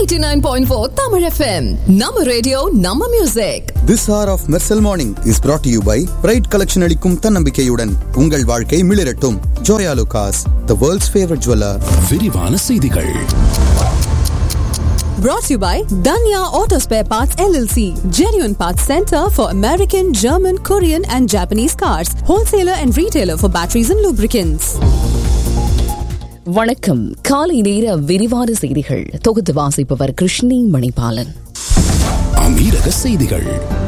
89.4 Tamil FM. நம்ம radio நம்ம music This hour of Mersal Morning is brought to you by Pride Collection அளிக்கும் தன்னம்பிக்கையுடன் உங்கள் வாழ்க்கை மிளிரட்டும் Joya லுகாஸ் the world's favorite jeweler விரிவான செய்திகள் brought to you by Danya Auto Spare Parts LLC. Genuine Parts Center for American, German, Korean and Japanese cars. Wholesaler and retailer for batteries and lubricants. வணக்கம் காலை நேர விரிவான செய்திகள் தொகுத்து வாசிப்பவர் கிருஷ்ணி மணிபாலன் அமீரக செய்திகள்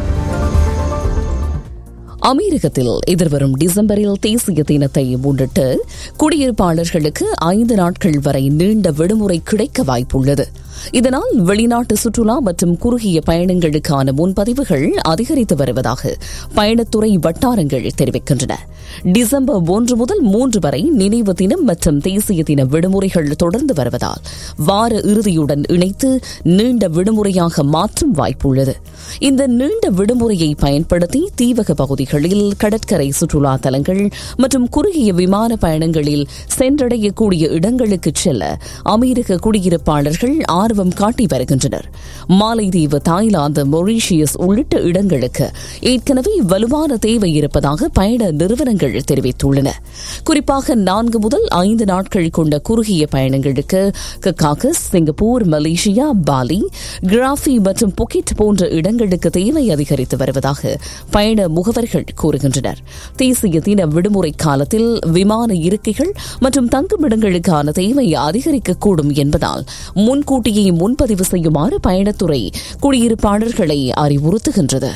அமெரிக்கத்தில் எதிர்வரும் டிசம்பரில் தேசிய தினத்தை முன்னிட்டு குடியிருப்பாளர்களுக்கு ஐந்து நாட்கள் வரை நீண்ட விடுமுறை கிடைக்க வாய்ப்புள்ளது இதனால் வெளிநாட்டு சுற்றுலா மற்றும் குறுகிய பயணங்களுக்கான முன்பதிவுகள் அதிகரித்து வருவதாக பயணத்துறை வட்டாரங்கள் தெரிவிக்கின்றன டிசம்பர் ஒன்று முதல் மூன்று வரை நினைவு தினம் மற்றும் தேசிய தின விடுமுறைகள் தொடர்ந்து வருவதால் வார இறுதியுடன் இணைத்து நீண்ட விடுமுறையாக மாற்றும் வாய்ப்புள்ளது இந்த நீண்ட விடுமுறையை பயன்படுத்தி தீவக பகுதிகளில் கடற்கரை சுற்றுலா தலங்கள் மற்றும் குறுகிய விமான பயணங்களில் சென்றடையக்கூடிய இடங்களுக்கு செல்ல அமெரிக்க குடியிருப்பாளர்கள் ஆர்வம் காட்டி வருகின்றனர் மாலைதீவு தாய்லாந்து மொரீஷியஸ் உள்ளிட்ட இடங்களுக்கு ஏற்கனவே வலுவான தேவை இருப்பதாக பயண நிறுவனங்கள் தெரிவித்துள்ளன குறிப்பாக நான்கு முதல் ஐந்து நாட்கள் கொண்ட குறுகிய பயணங்களுக்கு கக்காகஸ் சிங்கப்பூர் மலேசியா பாலி கிராஃபி மற்றும் புகிட் போன்ற இடங்களுக்கு தேவை அதிகரித்து வருவதாக பயண முகவர்கள் கூறுகின்றனர் தேசிய தின விடுமுறை காலத்தில் விமான இருக்கைகள் மற்றும் தங்குமிடங்களுக்கான தேவை அதிகரிக்கக்கூடும் என்பதால் முன்கூட்டியே முன்பதிவு செய்யுமாறு பயணத்துறை குடியிருப்பாளர்களை அறிவுறுத்துகின்றது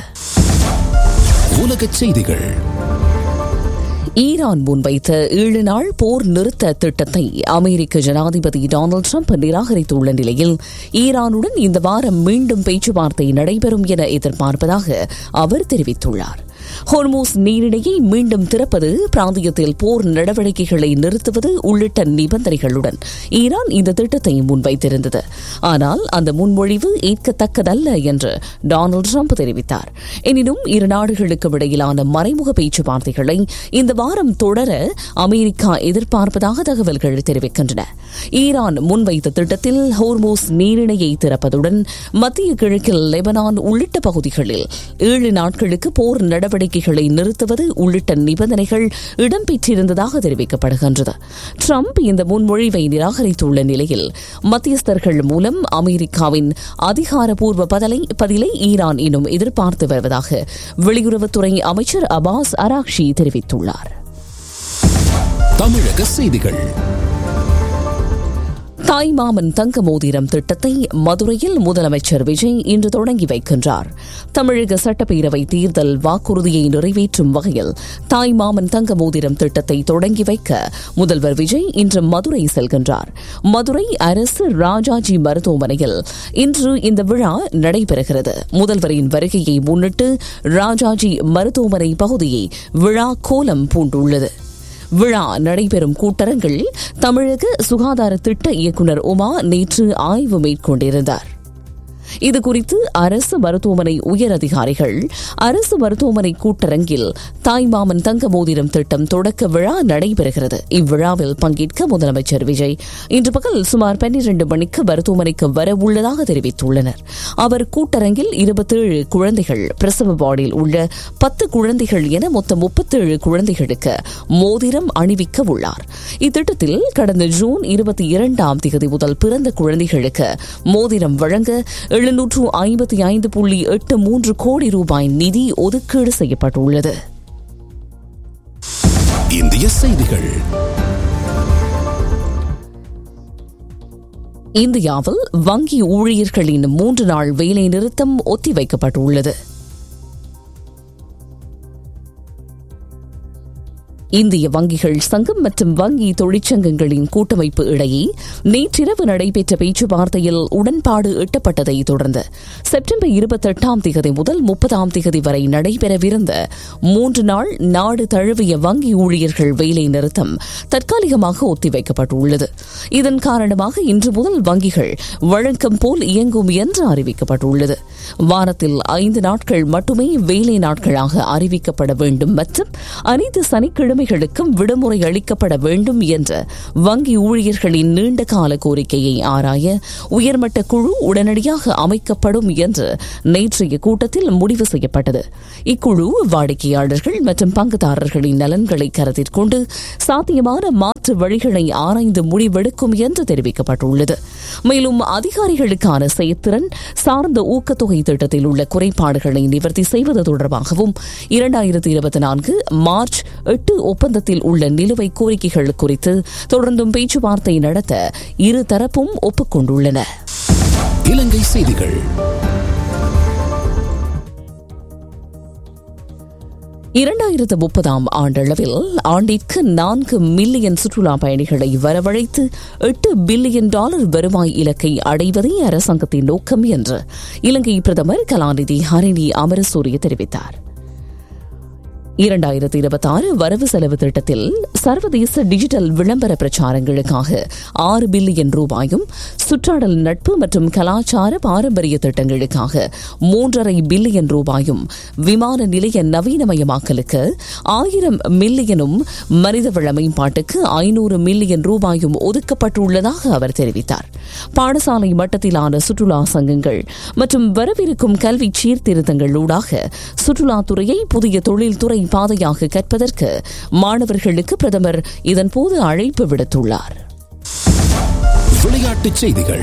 உலகச் செய்திகள் ஈரான் முன்வைத்த ஏழு நாள் போர் நிறுத்த திட்டத்தை அமெரிக்க ஜனாதிபதி டொனால்டு ட்ரம்ப் நிராகரித்துள்ள நிலையில் ஈரானுடன் இந்த வாரம் மீண்டும் பேச்சுவார்த்தை நடைபெறும் என எதிர்பார்ப்பதாக அவர் தெரிவித்துள்ளார் ஹோர்மூஸ் நீரிணையை மீண்டும் திறப்பது பிராந்தியத்தில் போர் நடவடிக்கைகளை நிறுத்துவது உள்ளிட்ட நிபந்தனைகளுடன் ஈரான் இந்த திட்டத்தை முன்வைத்திருந்தது ஆனால் அந்த முன்மொழிவு ஏற்கத்தக்கதல்ல என்று டொனால்டு ட்ரம்ப் தெரிவித்தார் எனினும் இரு நாடுகளுக்கும் இடையிலான மறைமுக பேச்சுவார்த்தைகளை இந்த வாரம் தொடர அமெரிக்கா எதிர்பார்ப்பதாக தகவல்கள் தெரிவிக்கின்றன ஈரான் முன்வைத்த திட்டத்தில் ஹோர்மூஸ் நீரிணையை திறப்பதுடன் மத்திய கிழக்கில் லெபனான் உள்ளிட்ட பகுதிகளில் ஏழு நாட்களுக்கு போர் நடவடிக்கைகளை நிறுத்துவது உள்ளிட்ட நிபந்தனைகள் இடம்பெற்றிருந்ததாக தெரிவிக்கப்படுகின்றது ட்ரம்ப் இந்த முன்மொழிவை நிராகரித்துள்ள நிலையில் மத்தியஸ்தர்கள் மூலம் அமெரிக்காவின் அதிகாரப்பூர்வ பதிலை பதிலை ஈரான் இன்னும் எதிர்பார்த்து வருவதாக வெளியுறவுத்துறை அமைச்சர் அபாஸ் அராக்ஷி தெரிவித்துள்ளார் தமிழக செய்திகள் தாய்மாமன் தங்க மோதிரம் திட்டத்தை மதுரையில் முதலமைச்சர் விஜய் இன்று தொடங்கி வைக்கின்றார் தமிழக சட்டப்பேரவை தேர்தல் வாக்குறுதியை நிறைவேற்றும் வகையில் தாய்மாமன் தங்க மோதிரம் திட்டத்தை தொடங்கி வைக்க முதல்வர் விஜய் இன்று மதுரை செல்கின்றார் மதுரை அரசு ராஜாஜி மருத்துவமனையில் இன்று இந்த விழா நடைபெறுகிறது முதல்வரின் வருகையை முன்னிட்டு ராஜாஜி மருத்துவமனை பகுதியை விழா கோலம் பூண்டுள்ளது விழா நடைபெறும் கூட்டரங்கில் தமிழக சுகாதார திட்ட இயக்குநர் உமா நேற்று ஆய்வு மேற்கொண்டிருந்தார் இதுகுறித்து அரசு மருத்துவமனை உயர் அதிகாரிகள் அரசு மருத்துவமனை கூட்டரங்கில் தாய்மாமன் தங்க மோதிரம் திட்டம் தொடக்க விழா நடைபெறுகிறது இவ்விழாவில் பங்கேற்க முதலமைச்சர் விஜய் இன்று பகல் சுமார் பன்னிரண்டு மணிக்கு மருத்துவமனைக்கு வர உள்ளதாக தெரிவித்துள்ளனர் அவர் கூட்டரங்கில் இருபத்தேழு குழந்தைகள் பிரசவ வார்டில் உள்ள பத்து குழந்தைகள் என மொத்தம் முப்பத்தேழு குழந்தைகளுக்கு மோதிரம் அணிவிக்க உள்ளார் இத்திட்டத்தில் கடந்த ஜூன் இருபத்தி இரண்டாம் தேதி முதல் பிறந்த குழந்தைகளுக்கு மோதிரம் வழங்க எழுநூற்று ஐம்பத்தி ஐந்து புள்ளி எட்டு மூன்று கோடி ரூபாய் நிதி ஒதுக்கீடு செய்யப்பட்டுள்ளது இந்திய செய்திகள் இந்தியாவில் வங்கி ஊழியர்களின் மூன்று நாள் வேலை நிறுத்தம் ஒத்திவைக்கப்பட்டுள்ளது இந்திய வங்கிகள் சங்கம் மற்றும் வங்கி தொழிற்சங்கங்களின் கூட்டமைப்பு இடையே நேற்றிரவு நடைபெற்ற பேச்சுவார்த்தையில் உடன்பாடு எட்டப்பட்டதை தொடர்ந்து செப்டம்பர் இருபத்தெட்டாம் தேதி முதல் முப்பதாம் தேதி வரை நடைபெறவிருந்த மூன்று நாள் நாடு தழுவிய வங்கி ஊழியர்கள் வேலை நிறுத்தம் தற்காலிகமாக ஒத்திவைக்கப்பட்டுள்ளது இதன் காரணமாக இன்று முதல் வங்கிகள் வழக்கம் போல் இயங்கும் என்று அறிவிக்கப்பட்டுள்ளது வாரத்தில் ஐந்து நாட்கள் மட்டுமே வேலை நாட்களாக அறிவிக்கப்பட வேண்டும் மற்றும் அனைத்து சனிக்கிழமை கிழமைகளுக்கும் விடுமுறை அளிக்கப்பட வேண்டும் என்ற வங்கி ஊழியர்களின் நீண்டகால கோரிக்கையை ஆராய உயர்மட்ட குழு உடனடியாக அமைக்கப்படும் என்று நேற்றைய கூட்டத்தில் முடிவு செய்யப்பட்டது இக்குழு வாடிக்கையாளர்கள் மற்றும் பங்குதாரர்களின் நலன்களை கருத்தில் கொண்டு சாத்தியமான மாற்று வழிகளை ஆராய்ந்து முடிவெடுக்கும் என்று தெரிவிக்கப்பட்டுள்ளது மேலும் அதிகாரிகளுக்கான செயற்திறன் சார்ந்த ஊக்கத்தொகை திட்டத்தில் உள்ள குறைபாடுகளை நிவர்த்தி செய்வது தொடர்பாகவும் இரண்டாயிரத்தி இருபத்தி நான்கு மார்ச் எட்டு ஒப்பந்தத்தில் உள்ள நிலுவை கோரிக்கைகள் குறித்து தொடர்ந்தும் பேச்சுவார்த்தை நடத்த இரு தரப்பும் ஒப்புக்கொண்டுள்ளன இலங்கை செய்திகள் இரண்டாயிரத்து முப்பதாம் ஆண்டளவில் ஆண்டிற்கு நான்கு மில்லியன் சுற்றுலா பயணிகளை வரவழைத்து எட்டு பில்லியன் டாலர் வருவாய் இலக்கை அடைவதே அரசாங்கத்தின் நோக்கம் என்று இலங்கை பிரதமர் கலாநிதி ஹரிணி அமரசூரிய தெரிவித்தார் இரண்டாயிரத்தி இருபத்தி ஆறு வரவு செலவு திட்டத்தில் சர்வதேச டிஜிட்டல் விளம்பர பிரச்சாரங்களுக்காக ஆறு பில்லியன் ரூபாயும் சுற்றாடல் நட்பு மற்றும் கலாச்சார பாரம்பரிய திட்டங்களுக்காக மூன்றரை பில்லியன் ரூபாயும் விமான நிலைய நவீனமயமாக்கலுக்கு ஆயிரம் மில்லியனும் மனிதவள மேம்பாட்டுக்கு ஐநூறு மில்லியன் ரூபாயும் ஒதுக்கப்பட்டுள்ளதாக அவர் தெரிவித்தார் பாடசாலை மட்டத்திலான சுற்றுலா சங்கங்கள் மற்றும் வரவிருக்கும் கல்வி சீர்திருத்தங்களூடாக சுற்றுலாத்துறையை புதிய தொழில்துறை பாதையாக கற்பதற்கு மாணவர்களுக்கு பிரதமர் இதன்போது அழைப்பு விடுத்துள்ளார் விளையாட்டுச் செய்திகள்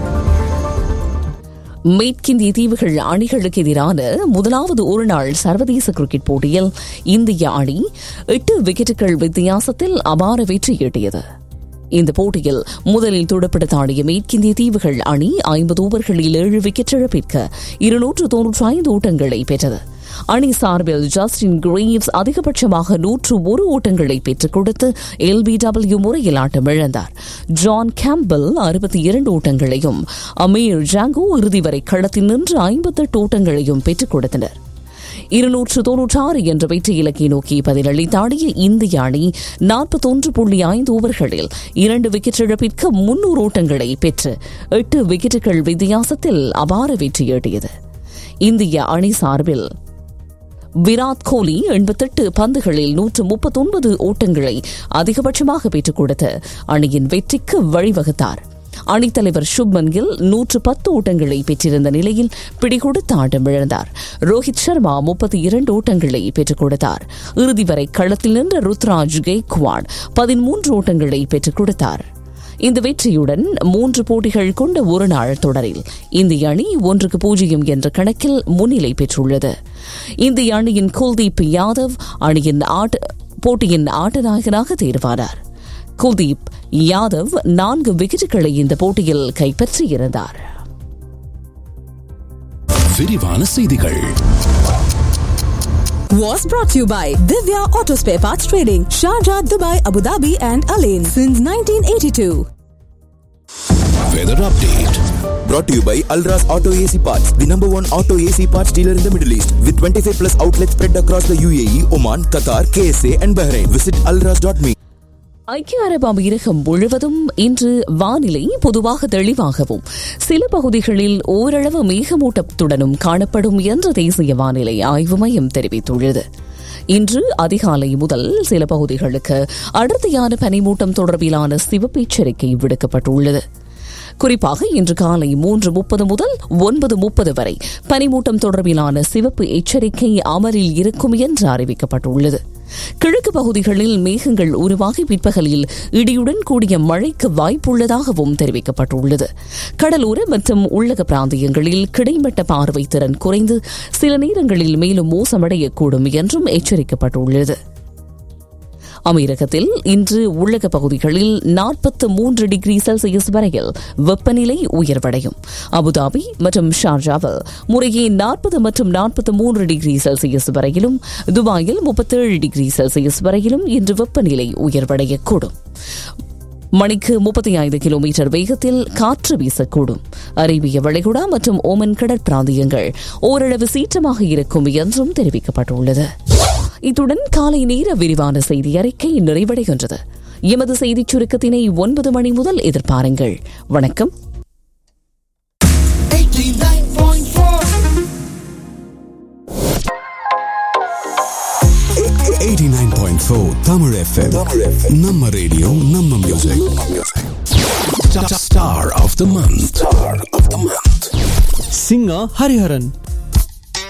மேற்கிந்திய தீவுகள் அணிகளுக்கு எதிரான முதலாவது ஒருநாள் சர்வதேச கிரிக்கெட் போட்டியில் இந்திய அணி எட்டு விக்கெட்டுகள் வித்தியாசத்தில் அபார வெற்றி ஈட்டியது இந்த போட்டியில் முதலில் துடுப்படுத்த ஆடிய மேற்கிந்திய தீவுகள் அணி ஐம்பது ஓவர்களில் ஏழு விக்கெட் இழப்பிற்கு இருநூற்று தொன்னூற்றி ஐந்து ஓட்டங்களை பெற்றது அணி சார்பில் ஜஸ்டின் கிரீவ்ஸ் அதிகபட்சமாக நூற்று ஒரு ஓட்டங்களை பெற்றுக் கொடுத்து எல்பிடபிள்யூ முறையில் ஆட்டமிழந்தார் ஜான் கேம்பல் அறுபத்தி இரண்டு ஓட்டங்களையும் அமீர் ஜாங்கோ இறுதி வரை களத்தில் நின்று ஐம்பத்தெட்டு ஓட்டங்களையும் பெற்றுக் கொடுத்தனர் இருநூற்று தொன்னூற்றாறு என்ற வெற்றி இலக்கை நோக்கி பதிலளித்தாடிய இந்திய அணி நாற்பத்தொன்று புள்ளி ஐந்து ஓவர்களில் இரண்டு விக்கெட் இழப்பிற்கு முன்னூறு ஓட்டங்களை பெற்று எட்டு விக்கெட்டுகள் வித்தியாசத்தில் அபார வெற்றி ஈட்டியது இந்திய அணி சார்பில் விராட் கோலி எண்பத்தெட்டு பந்துகளில் நூற்று முப்பத்தொன்பது ஓட்டங்களை அதிகபட்சமாக பெற்றுக் கொடுத்து அணியின் வெற்றிக்கு வழிவகுத்தார் அணித்தலைவர் சுப்மன் கில் நூற்று பத்து ஓட்டங்களை பெற்றிருந்த நிலையில் பிடிகொடுத்து ஆட்டமிழந்தார் ரோஹித் சர்மா முப்பத்தி இரண்டு ஓட்டங்களை பெற்றுக் கொடுத்தார் இறுதி வரை களத்தில் நின்ற ருத்ராஜ் கெய்க்வாட் பதிமூன்று ஓட்டங்களை பெற்றுக் கொடுத்தார் இந்த வெற்றியுடன் மூன்று போட்டிகள் கொண்ட ஒருநாள் தொடரில் இந்திய அணி ஒன்றுக்கு பூஜ்ஜியம் என்ற கணக்கில் முன்னிலை பெற்றுள்ளது இந்திய அணியின் குல்தீப் யாதவ் அணியின் ஆட்ட போட்டியின் ஆட்டநாயகனாக தேர்வானார் குல்தீப் யாதவ் நான்கு விக்கெட்டுகளை இந்த போட்டியில் கைப்பற்றியிருந்தார் விரிவான செய்திகள் Was brought to you by Divya Auto Spare Parts Trading, Sharjah, Dubai, Abu Dhabi, and Alain since 1982. Weather update Brought to you by Alras Auto AC Parts, the number one auto AC parts dealer in the Middle East, with 25 plus outlets spread across the UAE, Oman, Qatar, KSA, and Bahrain. Visit alras.me. ஐக்கிய அரபு அமீரகம் முழுவதும் இன்று வானிலை பொதுவாக தெளிவாகவும் சில பகுதிகளில் ஓரளவு மேகமூட்டத்துடனும் காணப்படும் என்று தேசிய வானிலை ஆய்வு மையம் தெரிவித்துள்ளது இன்று அதிகாலை முதல் சில பகுதிகளுக்கு அடர்த்தியான பனிமூட்டம் தொடர்பிலான சிவப்பு எச்சரிக்கை விடுக்கப்பட்டுள்ளது குறிப்பாக இன்று காலை மூன்று முப்பது முதல் ஒன்பது முப்பது வரை பனிமூட்டம் தொடர்பிலான சிவப்பு எச்சரிக்கை அமலில் இருக்கும் என்று அறிவிக்கப்பட்டுள்ளது கிழக்கு பகுதிகளில் மேகங்கள் உருவாகி பிற்பகலில் இடியுடன் கூடிய மழைக்கு வாய்ப்புள்ளதாகவும் தெரிவிக்கப்பட்டுள்ளது கடலோர மற்றும் உள்ளக பிராந்தியங்களில் கிடைமட்ட பார்வை திறன் குறைந்து சில நேரங்களில் மேலும் மோசமடையக்கூடும் என்றும் எச்சரிக்கப்பட்டுள்ளது அமீரகத்தில் இன்று உள்ளக பகுதிகளில் நாற்பத்து மூன்று டிகிரி செல்சியஸ் வரையில் வெப்பநிலை உயர்வடையும் அபுதாபி மற்றும் ஷார்ஜாவில் முறையே நாற்பது மற்றும் நாற்பத்தி மூன்று டிகிரி செல்சியஸ் வரையிலும் துபாயில் முப்பத்தேழு டிகிரி செல்சியஸ் வரையிலும் இன்று வெப்பநிலை உயர்வடையக்கூடும் மணிக்கு முப்பத்தி ஐந்து கிலோமீட்டர் வேகத்தில் காற்று வீசக்கூடும் அரேபிய வளைகுடா மற்றும் ஓமன் கடற்பிராந்தியங்கள் ஓரளவு சீற்றமாக இருக்கும் என்றும் தெரிவிக்கப்பட்டுள்ளது இத்துடன் காலை நேர விரிவான செய்தி அறிக்கை நிறைவடைகின்றது எமது செய்திச் சுருக்கத்தினை ஒன்பது மணி முதல் எதிர்பாருங்கள் வணக்கம் 89.4 89.4 Tamil FM. Namma radio, Namma music. Star of the month. Star of the month. singer Hariharan.